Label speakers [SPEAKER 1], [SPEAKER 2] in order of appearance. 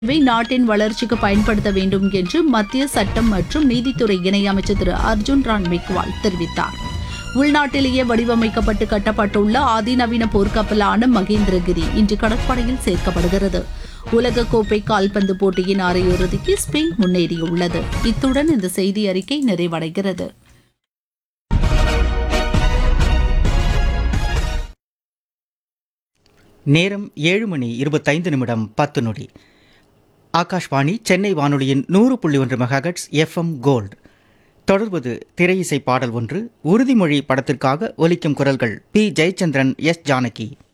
[SPEAKER 1] இவை நாட்டின் வளர்ச்சிக்கு பயன்படுத்த வேண்டும் என்று மத்திய சட்டம் மற்றும் நீதித்துறை இணையமைச்சர் திரு அர்ஜுன் ராம் மெக்வால் தெரிவித்தார் உள்நாட்டிலேயே வடிவமைக்கப்பட்டு கட்டப்பட்டுள்ள அதிநவீன போர்க்கப்பலான மகேந்திரகிரி இன்று கடற்படையில் சேர்க்கப்படுகிறது உலகக்கோப்பை கால்பந்து போட்டியின் அரையிறுதிக்கு ஸ்பெயின் முன்னேறியுள்ளது இத்துடன் இந்த செய்தி அறிக்கை நிறைவடைகிறது
[SPEAKER 2] நேரம் ஏழு மணி இருபத்தைந்து நிமிடம் பத்து நொடி ஆகாஷ்வாணி சென்னை வானொலியின் நூறு புள்ளி ஒன்று மெகாஹெட்ஸ் எஃப்எம் கோல்டு தொடர்வது திரையிசை பாடல் ஒன்று உறுதிமொழி படத்திற்காக ஒலிக்கும் குரல்கள் பி ஜெயச்சந்திரன் எஸ் ஜானகி